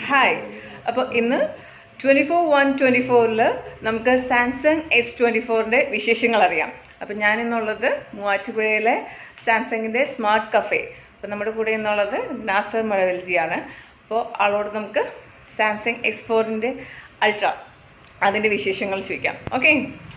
Hi അപ്പോൾ ഇന്ന് twenty four one twenty ഫോറിൽ നമുക്ക് സാംസങ് എസ് ട്വൻറ്റി ഫോറിൻ്റെ വിശേഷങ്ങൾ അറിയാം അപ്പം ഞാൻ ഇന്നുള്ളത് മൂവാറ്റുപുഴയിലെ സാംസങ്ങിൻ്റെ സ്മാർട്ട് കഫേ അപ്പോൾ നമ്മുടെ കൂടെ ഇന്നുള്ളത് നാസർ മഴവൽജിയാണ് അപ്പോൾ ആളോട് നമുക്ക് സാംസങ് എക്സ് ഫോറിൻ്റെ അൾട്ര അതിൻ്റെ വിശേഷങ്ങൾ ചോദിക്കാം ഓക്കെ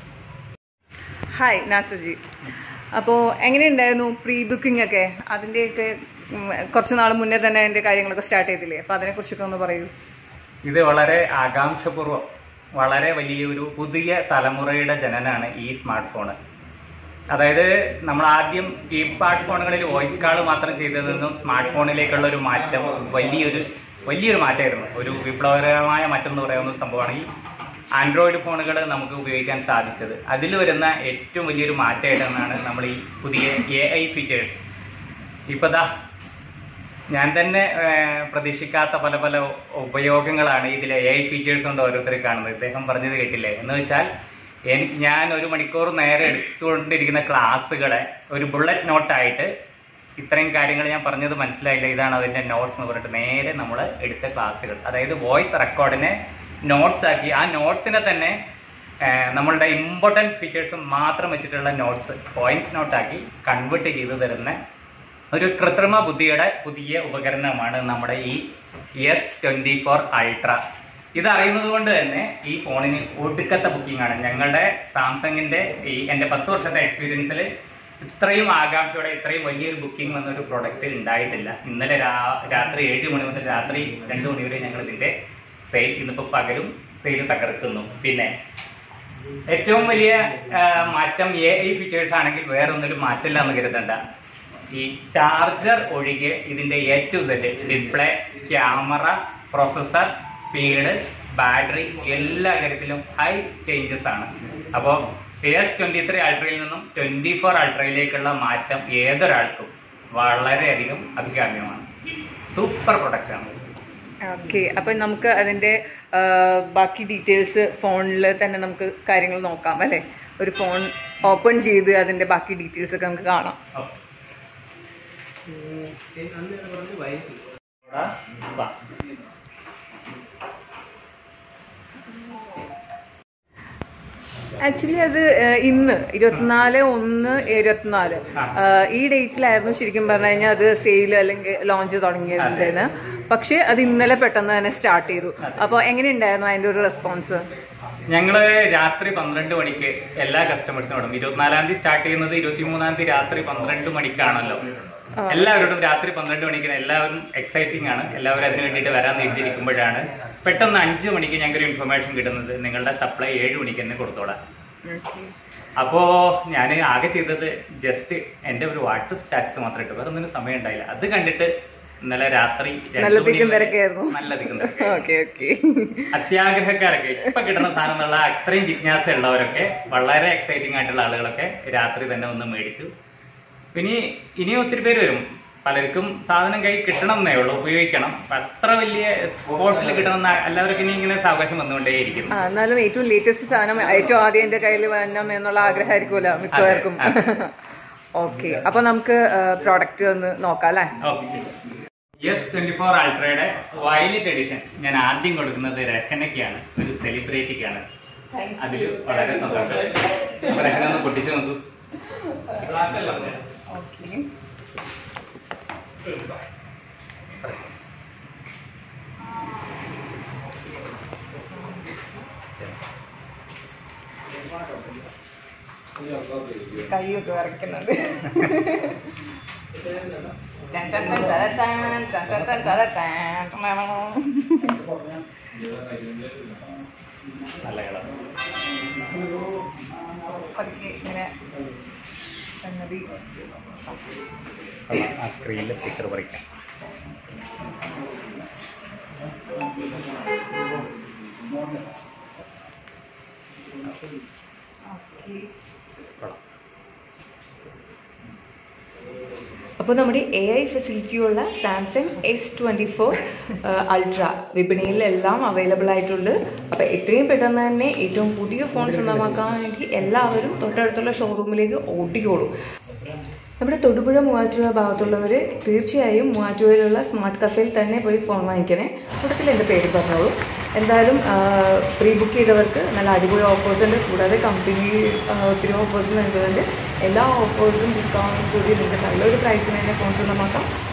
ഹായ് നാസർജി അപ്പോൾ എങ്ങനെയുണ്ടായിരുന്നു പ്രീ ബുക്കിംഗ് ഒക്കെ അതിൻ്റെയൊക്കെ ഉം, കുറച്ച് നാൾ മുന്നേ തന്നെ അതിൻ്റെ കാര്യങ്ങളൊക്കെ സ്റ്റാർട്ട് ചെയ്തില്ലേ അപ്പോൾ അതിനെക്കുറിച്ചൊക്കെ ഒന്ന് പറയൂ ഇത് വളരെ ആകാംക്ഷപൂർവ്വം വളരെ വലിയൊരു പുതിയ തലമുറയുടെ ജനനാണ് ഈ സ്മാർട്ട് ഫോണ് അതായത് നമ്മൾ ആദ്യം കീപാഡ് ഫോണുകളിൽ വോയിസ് കാൾ മാത്രം ചെയ്തതിൽ നിന്നും സ്മാർട്ട് ഫോണിലേക്കുള്ള ഒരു മാറ്റം വലിയൊരു വലിയൊരു മാറ്റമായിരുന്നു ഒരു വിപ്ലവകരമായ മാറ്റം എന്ന് പറയാവുന്ന സംഭവമാണ് ഈ ആൻഡ്രോയിഡ് ഫോണുകൾ നമുക്ക് ഉപയോഗിക്കാൻ സാധിച്ചത് അതിൽ വരുന്ന ഏറ്റവും വലിയൊരു മാറ്റമായിട്ടാണ് നമ്മൾ ഈ പുതിയ എ ഐ ഫീച്ചേഴ്സ് ഇപ്പം ദാ ഞാൻ തന്നെ ഏഹ്, പ്രതീക്ഷിക്കാത്ത പല പല ഉപയോഗങ്ങളാണ് ഇതിലെ എ ഐ ഫീച്ചേഴ്സ് കൊണ്ട് ഓരോരുത്തർ കാണുന്നത് ഇദ്ദേഹം പറഞ്ഞത് കേട്ടില്ലേ എന്ന് വെച്ചാൽ എനിക്ക് ഞാൻ ഒരു മണിക്കൂർ നേരെ എടുത്തുകൊണ്ടിരിക്കുന്ന ക്ലാസ്സുകളെ ഒരു ബുള്ളറ്റ് നോട്ടായിട്ട് ഇത്രയും കാര്യങ്ങൾ ഞാൻ പറഞ്ഞത് മനസ്സിലായില്ല ഇതാണ് അതിന്റെ നോട്ട്സ് എന്ന് പറഞ്ഞിട്ട് നേരെ നമ്മൾ എടുത്ത ക്ലാസ്സുകൾ അതായത് വോയിസ് റെക്കോർഡിനെ നോട്ട്സ് ആക്കി ആ നോട്ട്സിനെ തന്നെ ഏഹ്, നമ്മളുടെ ഇമ്പോർട്ടൻറ്റ് ഫീച്ചേഴ്സ് മാത്രം വെച്ചിട്ടുള്ള നോട്ട്സ് പോയിന്റ്സ് നോട്ടാക്കി കൺവേർട്ട് ചെയ്ത് തരുന്ന ഒരു കൃത്രിമ ബുദ്ധിയുടെ പുതിയ ഉപകരണമാണ് നമ്മുടെ ഈ എസ് ട്വന്റി ഫോർ അൾട്ര ഇത് അറിയുന്നത് കൊണ്ട് തന്നെ ഈ ഫോണിന് ഒടുക്കത്തെ ബുക്കിംഗ് ആണ് ഞങ്ങളുടെ സാംസങ്ങിന്റെ ഈ എന്റെ പത്ത് വർഷത്തെ എക്സ്പീരിയൻസിൽ ഇത്രയും ആകാംക്ഷയോടെ ഇത്രയും വലിയൊരു ബുക്കിംഗ് വന്നൊരു പ്രൊഡക്റ്റ് ഉണ്ടായിട്ടില്ല ഇന്നലെ രാ- രാത്രി ഏഴ് മണി മുതൽ രാത്രി രണ്ട് മണി വരെ ഞങ്ങൾ ഇതിന്റെ സെയിൽ ഇന്നിപ്പോ പകലും സെയിൽ തകർക്കുന്നു പിന്നെ ഏറ്റവും വലിയ ആ, മാറ്റം എ ഐ ഫീച്ചേഴ്സ് ആണെങ്കിൽ വേറെ ഒന്നൊരു മാറ്റമില്ല എന്ന് കരുതണ്ട ഈ ചാർജർ ഒഴികെ ഇതിന്റെ A to Z display camera processor speed battery എല്ലാ കാര്യത്തിലും ഹൈ ചേഞ്ചസ് ആണ് അപ്പോൾ എസ് ട്വന്റി ത്രീ അൾട്രയിൽ നിന്നും ട്വന്റി ഫോർ അൾട്രയിലേക്കുള്ള മാറ്റം ഏതൊരാൾക്കും വളരെയധികം അഭികാമ്യമാണ് സൂപ്പർ പ്രൊഡക്റ്റ് ആണ് ഓക്കെ അപ്പം നമുക്ക് അതിൻ്റെ ആ, ബാക്കി ഡീറ്റെയിൽസ് ഫോണിൽ തന്നെ നമുക്ക് കാര്യങ്ങൾ നോക്കാം അല്ലേ ഒരു ഫോൺ ഓപ്പൺ ചെയ്ത് അതിൻ്റെ ബാക്കി ഡീറ്റെയിൽസ് ഒക്കെ നമുക്ക് കാണാം ഓക്കെ. ഇവിടെ വാ. ആക്ച്വലി അത് ആ, ഇന്ന് ഇരുപത്തിനാല് ഒന്ന് ഇരുപത്തിനാല് ആ, ഈ ഡേറ്റിലായിരുന്നു ശരിക്കും പറഞ്ഞു കഴിഞ്ഞാൽ അത് സെയിൽ അല്ലെങ്കിൽ ലോഞ്ച് തുടങ്ങിയതിന് പക്ഷേ അത് ഇന്നലെ പെട്ടെന്ന് തന്നെ സ്റ്റാർട്ട് ചെയ്തു അപ്പോൾ എങ്ങനെയുണ്ടായിരുന്നു അതിൻ്റെ ഒരു റെസ്പോൺസ് ഞങ്ങള് രാത്രി പന്ത്രണ്ട് മണിക്ക് എല്ലാ കസ്റ്റമേഴ്സിനോടും ഇരുപത്തിനാലാം തീയതി സ്റ്റാർട്ട് ചെയ്യുന്നത് ഇരുപത്തിമൂന്നാം തീയതി രാത്രി പന്ത്രണ്ട് മണിക്കാണല്ലോ എല്ലാവരോടും രാത്രി പന്ത്രണ്ട് മണിക്ക് എല്ലാവരും എക്സൈറ്റിംഗ് ആണ് എല്ലാവരും അതിന് വേണ്ടിയിട്ട് വരാൻ നീണ്ടിരിക്കുമ്പോഴാണ് പെട്ടെന്ന് അഞ്ചു മണിക്ക് ഞങ്ങൾക്ക് ഒരു ഇൻഫർമേഷൻ കിട്ടുന്നത് നിങ്ങളുടെ സപ്ലൈ ഏഴ് മണിക്ക് തന്നെ കൊടുത്തോളാം അപ്പോ ഞാൻ ആകെ ചെയ്തത് ജസ്റ്റ് എന്റെ ഒരു വാട്സപ്പ് സ്റ്റാറ്റസ് മാത്രം ഇട്ടു വേറെ ഒന്നിനും സമയം ഉണ്ടായില്ല അത് കണ്ടിട്ട് ഇന്നലെ രാത്രി രണ്ട് നല്ല മണി തിക്കും വരെ തിരക്കായിരുന്നു നല്ല തിക്കും തിരക്കായിരുന്നു. ഓക്കെ ഓക്കെ അത്യാഗ്രഹക്കാരൊക്കെ ഇപ്പൊ കിട്ടുന്ന സാധനം എന്നുള്ള അത്രയും ജിജ്ഞാസ ഉള്ളവരൊക്കെ വളരെ എക്സൈറ്റിംഗ് ആയിട്ടുള്ള ആളുകളൊക്കെ രാത്രി തന്നെ ഒന്ന് മേടിച്ചു ഇനി ഇനി ഒത്തിരി പേര് വരും പലർക്കും സാധനം കൈ കിട്ടണം എന്നേ ഉള്ളൂ ഉപയോഗിക്കണം അപ്പൊ അത്ര വലിയ സ്പോട്ടിൽ കിട്ടണം എന്ന് എല്ലാവർക്കും ഇനി ഇങ്ങനെ സാവകാശം വന്നുകൊണ്ടേയിരിക്കും ആ എന്നാലും ഏറ്റവും ലേറ്റസ്റ്റ് സാധനം ഏറ്റവും ആദ്യം എൻ്റെ കയ്യിൽ വരണം എന്നുള്ള ആഗ്രഹമായിരിക്കുമല്ലോ മിക്കവർക്കും ഓക്കെ അപ്പൊ നമുക്ക് പ്രോഡക്റ്റ് ഒന്ന് നോക്കാം അല്ലേ എസ് ട്വന്റി ഫോർ അൾട്രയുടെ വയലറ്റ് എഡിഷൻ ഞാൻ ആദ്യം കൊടുക്കുന്നത് രഹനയ്ക്കാണ് ഒരു സെലിബ്രിറ്റിക്കാണ് അതിൽ വളരെ സന്തോഷം അപ്പൊ രഹന ഒന്ന് പൊട്ടിച്ചു നോക്കൂ ഓക്കെ കൈയൊക്കെ വിറയ്ക്കുന്നുണ്ട് ടൻ ടൻ ടൻ ടര ടൻ, ടൻ ടൻ ടൻ ടര ടൻ, ടണണം. നല്ല കളർ പതുക്കെ ഇങ്ങനെ സംഗതി ആ സ്ക്രീനിലെ സ്റ്റിക്കർ പറിക്കാം കൊള്ളാം. അപ്പോൾ നമ്മുടെ എ ഐ ഫെസിലിറ്റിയുള്ള Samsung S twenty four ultra വിപണിയിലെല്ലാം അവൈലബിൾ ആയിട്ടുണ്ട് അപ്പോൾ എത്രയും പെട്ടെന്ന് തന്നെ ഏറ്റവും പുതിയ ഫോൺ സ്വന്തമാക്കാൻ വേണ്ടി എല്ലാവരും തൊട്ടടുത്തുള്ള ഷോറൂമിലേക്ക് ഓടിക്കോളൂ നമ്മുടെ തൊടുപുഴ മൂവാറ്റുപുഴ ഭാഗത്തുള്ളവർ തീർച്ചയായും മൂവാറ്റുപുഴയിലുള്ള സ്മാർട്ട് കഫേയിൽ തന്നെ പോയി ഫോൺ വാങ്ങിക്കണേ കൂട്ടത്തിൽ എൻ്റെ പേര് പറഞ്ഞോളൂ എന്തായാലും പ്രീ ബുക്ക് ചെയ്തവർക്ക് നല്ല അടിപൊളി ഓഫേഴ്സ് ഉണ്ട് കൂടാതെ കമ്പനി ഒത്തിരി ഓഫേഴ്സ് നൽകുന്നുണ്ട് എല്ലാ ഓഫേഴ്സും ഡിസ്കൗണ്ടും കൂടി നിങ്ങൾക്ക് നല്ലൊരു പ്രൈസിന് തന്നെ ഫോൺ സ്വന്തമാക്കാം